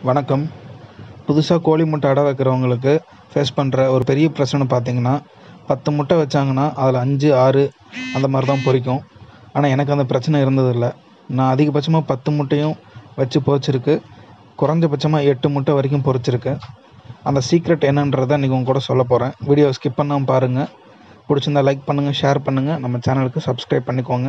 வணக்கம் புதுசாக கோழி முட்டை அடை வைக்கிறவங்களுக்கு ஃபேஸ் பண்ணுற ஒரு பெரிய பிரச்சனை பார்த்தீங்கன்னா பத்து முட்டை வச்சாங்கன்னா அதில் அஞ்சு ஆறு அந்த மாதிரி தான் பொரிக்கும் ஆனால் எனக்கு அந்த பிரச்சனை இருந்ததில்லை நான் அதிகபட்சமாக பத்து முட்டையும் வச்சு பொரிச்சிருக்கு குறைஞ்சபட்சமாக எட்டு முட்டை வரைக்கும் பொரிச்சிருக்கு அந்த சீக்ரெட் என்னன்றதை இன்றைக்கி உங்க கூட சொல்ல போகிறேன் வீடியோ ஸ்கிப் பண்ணாமல் பாருங்கள் பிடிச்சிருந்தா லைக் பண்ணுங்கள் ஷேர் பண்ணுங்கள் நம்ம சேனலுக்கு சப்ஸ்கிரைப் பண்ணிக்கோங்க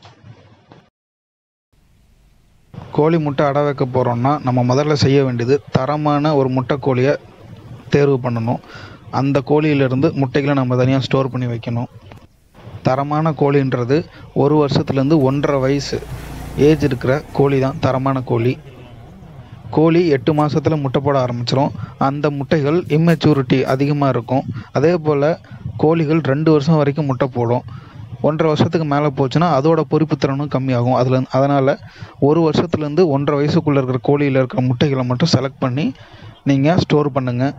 கோழி முட்டை அடை வைக்க போகிறோம்னா நம்ம முதல்ல செய்ய வேண்டியது தரமான ஒரு முட்டை கோழியை தேர்வு பண்ணணும் அந்த கோழியிலிருந்து முட்டைகளை நம்ம தனியாக ஸ்டோர் பண்ணி வைக்கணும் தரமான கோழின்றது ஒரு வருஷத்துலேருந்து ஒன்றரை வயசு ஏஜ் இருக்கிற கோழி தான் தரமான கோழி கோழி எட்டு மாதத்தில் முட்டை போட ஆரம்பிச்சிரும் அந்த முட்டைகள் இம்மெச்சூரிட்டி அதிகமாக இருக்கும் அதே போல் கோழிகள் ரெண்டு வருஷம் வரைக்கும் முட்டை போடும் ஒன்றரை வருஷத்துக்கு மேலே போச்சுன்னா அதோட பொறுப்புத்திறனும் கம்மியாகும் அதில் அதனால் ஒரு வருஷத்துலேருந்து ஒன்றரை வயசுக்குள்ளே இருக்கிற கோழியில் இருக்கிற முட்டைகளை மட்டும் செலக்ட் பண்ணி நீங்கள் ஸ்டோர் பண்ணுங்கள்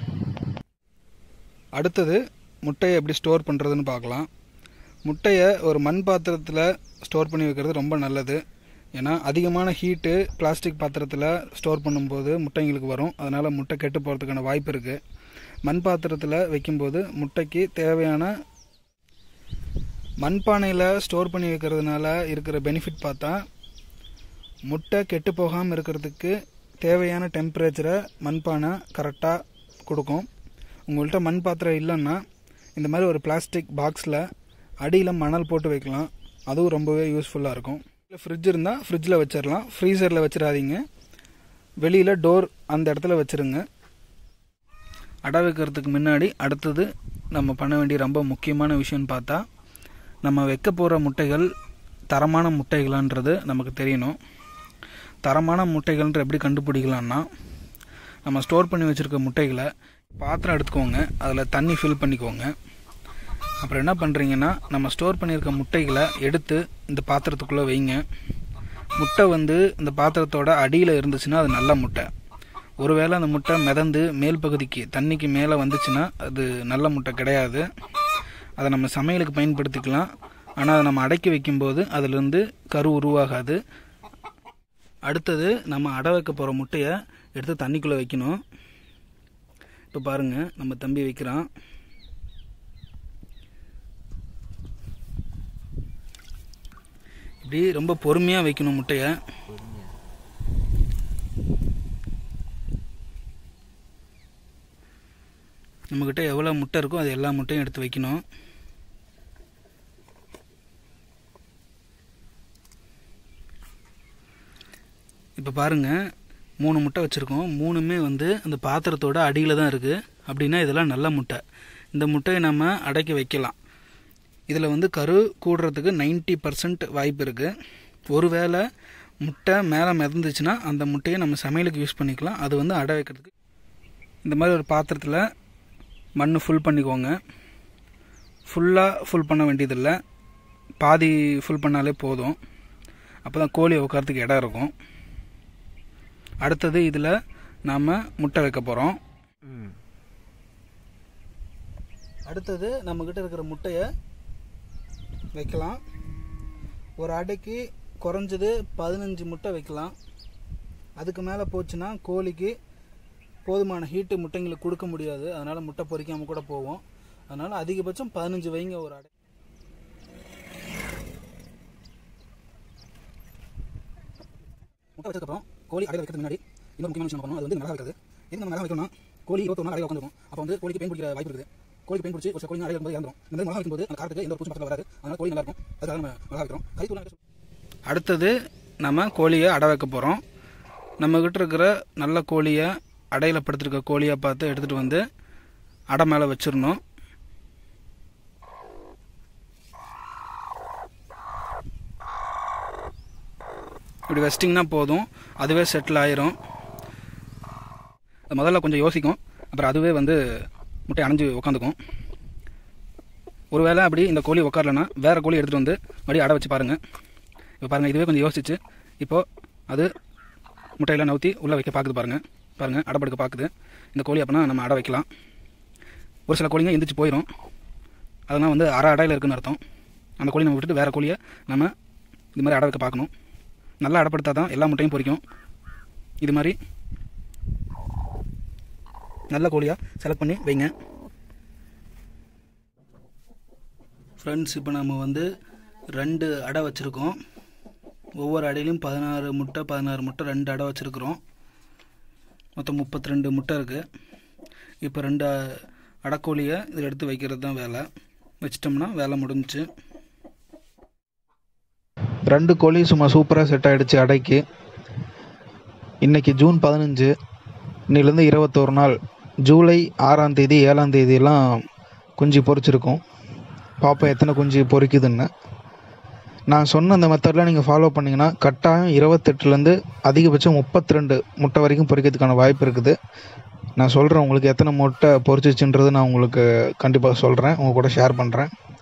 அடுத்தது முட்டையை எப்படி ஸ்டோர் பண்ணுறதுன்னு பார்க்கலாம் முட்டையை ஒரு மண் பாத்திரத்தில் ஸ்டோர் பண்ணி வைக்கிறது ரொம்ப நல்லது ஏன்னா அதிகமான ஹீட்டு பிளாஸ்டிக் பாத்திரத்தில் ஸ்டோர் பண்ணும்போது முட்டைங்களுக்கு வரும் அதனால் முட்டை கெட்டு போகிறதுக்கான வாய்ப்பு இருக்குது மண் பாத்திரத்தில் வைக்கும்போது முட்டைக்கு தேவையான மண்பானையில் ஸ்டோர் பண்ணி வைக்கிறதுனால இருக்கிற பெனிஃபிட் பார்த்தா முட்டை கெட்டு போகாமல் இருக்கிறதுக்கு தேவையான டெம்பரேச்சரை மண்பானை கரெக்டாக கொடுக்கும் உங்கள்கிட்ட மண் பாத்திரம் இல்லைன்னா இந்த மாதிரி ஒரு பிளாஸ்டிக் பாக்ஸில் அடியில் மணல் போட்டு வைக்கலாம் அதுவும் ரொம்பவே யூஸ்ஃபுல்லாக இருக்கும் இல்லை ஃப்ரிட்ஜ் இருந்தால் ஃப்ரிட்ஜில் வச்சிடலாம் ஃப்ரீசரில் வச்சிடாதீங்க வெளியில் டோர் அந்த இடத்துல வச்சுருங்க அடை வைக்கிறதுக்கு முன்னாடி அடுத்தது நம்ம பண்ண வேண்டிய ரொம்ப முக்கியமான விஷயம்னு பார்த்தா நம்ம வைக்க போகிற முட்டைகள் தரமான முட்டைகளான்றது நமக்கு தெரியணும் தரமான முட்டைகள்ன்ற எப்படி கண்டுபிடிக்கலாம்னா நம்ம ஸ்டோர் பண்ணி வச்சுருக்க முட்டைகளை பாத்திரம் எடுத்துக்கோங்க அதில் தண்ணி ஃபில் பண்ணிக்கோங்க அப்புறம் என்ன பண்ணுறீங்கன்னா நம்ம ஸ்டோர் பண்ணியிருக்க முட்டைகளை எடுத்து இந்த பாத்திரத்துக்குள்ளே வைங்க முட்டை வந்து இந்த பாத்திரத்தோட அடியில் இருந்துச்சுன்னா அது நல்ல முட்டை ஒருவேளை அந்த முட்டை மிதந்து மேல் பகுதிக்கு தண்ணிக்கு மேலே வந்துச்சுன்னா அது நல்ல முட்டை கிடையாது அதை நம்ம சமையலுக்கு பயன்படுத்திக்கலாம் ஆனால் அதை நம்ம அடக்கி வைக்கும்போது அதுலேருந்து கரு உருவாகாது அடுத்தது நம்ம அடை வைக்க போகிற முட்டையை எடுத்து தண்ணிக்குள்ளே வைக்கணும் இப்போ பாருங்கள் நம்ம தம்பி வைக்கிறான் இப்படி ரொம்ப பொறுமையாக வைக்கணும் முட்டையை நம்மக்கிட்ட எவ்வளோ முட்டை இருக்கோ அது எல்லா முட்டையும் எடுத்து வைக்கணும் இப்போ பாருங்கள் மூணு முட்டை வச்சுருக்கோம் மூணுமே வந்து அந்த பாத்திரத்தோட அடியில் தான் இருக்குது அப்படின்னா இதெல்லாம் நல்ல முட்டை இந்த முட்டையை நம்ம அடக்கி வைக்கலாம் இதில் வந்து கரு கூடுறதுக்கு நைன்ட்டி பர்சன்ட் வாய்ப்பு இருக்குது ஒருவேளை முட்டை மேலே மிதந்துச்சுன்னா அந்த முட்டையை நம்ம சமையலுக்கு யூஸ் பண்ணிக்கலாம் அது வந்து அடை வைக்கிறதுக்கு இந்த மாதிரி ஒரு பாத்திரத்தில் மண் ஃபுல் பண்ணிக்கோங்க ஃபுல்லாக ஃபுல் பண்ண வேண்டியதில்லை பாதி ஃபுல் பண்ணாலே போதும் அப்போ தான் கோழி உட்காரத்துக்கு இடம் இருக்கும் அடுத்தது இதில் நாம் முட்டை வைக்க போகிறோம் அடுத்தது நம்மக்கிட்ட இருக்கிற முட்டையை வைக்கலாம் ஒரு அடைக்கு குறைஞ்சது பதினஞ்சு முட்டை வைக்கலாம் அதுக்கு மேலே போச்சுன்னா கோழிக்கு போதுமான ஹீட்டு முட்டைங்களுக்கு கொடுக்க முடியாது அதனால் முட்டை பொறிக்காமல் கூட போவோம் அதனால் அதிகபட்சம் பதினஞ்சு வைங்க ஒரு அடை முட்டை வச்சதுக்கப்புறம் கோழி அடை வைக்கிறதுக்கு முன்னாடி இன்னொரு முக்கியமான விஷயம் பண்ணணும் அது வந்து நல்லா வைக்கிறது எது நம்ம நல்லா வைக்கணும்னா கோழி இருபத்தொரு நாள் அடையில் உட்காந்துருக்கும் அப்போ வந்து கோழிக்கு பெயின் பிடிக்கிற வாய்ப்பு இருக்குது கோழி பெயின் பிடிச்சி ஒரு சில கோழி அடையில் இருக்கும்போது இறந்துடும் இந்த மாதிரி மிளகா வைக்கும்போது அந்த காரத்துக்கு எந்த ஒரு பூச்சி பக்கத்தில் வராது அதனால் கோழி நல்லா இருக்கும் அதுக்காக நம்ம மிளகா வைக்கிறோம் கறித்தூள் அடுத்தது நம்ம கோழியை அடை வைக்க போகிறோம் நம்மக்கிட்ட இருக்கிற நல்ல கோழியை அடையில் படுத்திருக்க கோழியாக பார்த்து எடுத்துகிட்டு வந்து அடை மேலே வச்சிடணும் இப்படி வச்சிட்டிங்கன்னா போதும் அதுவே செட்டில் ஆயிரும் அது முதல்ல கொஞ்சம் யோசிக்கும் அப்புறம் அதுவே வந்து முட்டை அணைஞ்சு உட்காந்துக்கும் ஒருவேளை அப்படி இந்த கோழி உட்காரலன்னா வேறு கோழி எடுத்துகிட்டு வந்து மறுபடியும் அடை வச்சு பாருங்கள் இப்போ பாருங்கள் இதுவே கொஞ்சம் யோசிச்சு இப்போது அது முட்டையெல்லாம் நவுத்தி உள்ளே வைக்க பார்க்குது பாருங்கள் பாருங்கள் அடைப்படுக்க பார்க்குது இந்த கோழி அப்போனா நம்ம அடை வைக்கலாம் ஒரு சில கோழிங்க எந்திரிச்சு போயிடும் அதெல்லாம் வந்து அரை அடையில் இருக்குன்னு அர்த்தம் அந்த கோழி நம்ம விட்டுட்டு வேறு கோழியை நம்ம இது மாதிரி அடை வைக்க பார்க்கணும் நல்லா அடைப்படுத்தா தான் எல்லா முட்டையும் பொரிக்கும் இது மாதிரி நல்ல கோழியாக செலக்ட் பண்ணி வைங்க ஃப்ரெண்ட்ஸ் இப்போ நம்ம வந்து ரெண்டு அடை வச்சுருக்கோம் ஒவ்வொரு அடையிலையும் பதினாறு முட்டை பதினாறு முட்டை ரெண்டு அடை வச்சுருக்குறோம் மொத்தம் முப்பத்தி ரெண்டு முட்டை இருக்குது இப்போ ரெண்டு அடைக்கோழியை இதில் எடுத்து வைக்கிறது தான் வேலை வச்சிட்டோம்னா வேலை முடிஞ்சுச்சு ரெண்டு கோழி சும்மா சூப்பராக செட் ஆகிடுச்சு அடைக்கு இன்னைக்கு ஜூன் பதினஞ்சு இன்னிலேருந்து இருபத்தோரு நாள் ஜூலை ஆறாம் தேதி ஏழாம் தேதியெல்லாம் குஞ்சு பொரிச்சிருக்கோம் பார்ப்போம் எத்தனை குஞ்சு பொரிக்குதுன்னு நான் சொன்ன அந்த மெத்தட்லாம் நீங்கள் ஃபாலோ பண்ணிங்கன்னா கட்டாயம் இருபத்தெட்டுலேருந்து அதிகபட்சம் முப்பத்தி ரெண்டு முட்டை வரைக்கும் பொரிக்கிறதுக்கான வாய்ப்பு இருக்குது நான் சொல்கிறேன் உங்களுக்கு எத்தனை முட்டை பொரிச்சிச்சுன்றது நான் உங்களுக்கு கண்டிப்பாக சொல்கிறேன் உங்கள் கூட ஷேர் பண்ணுறேன்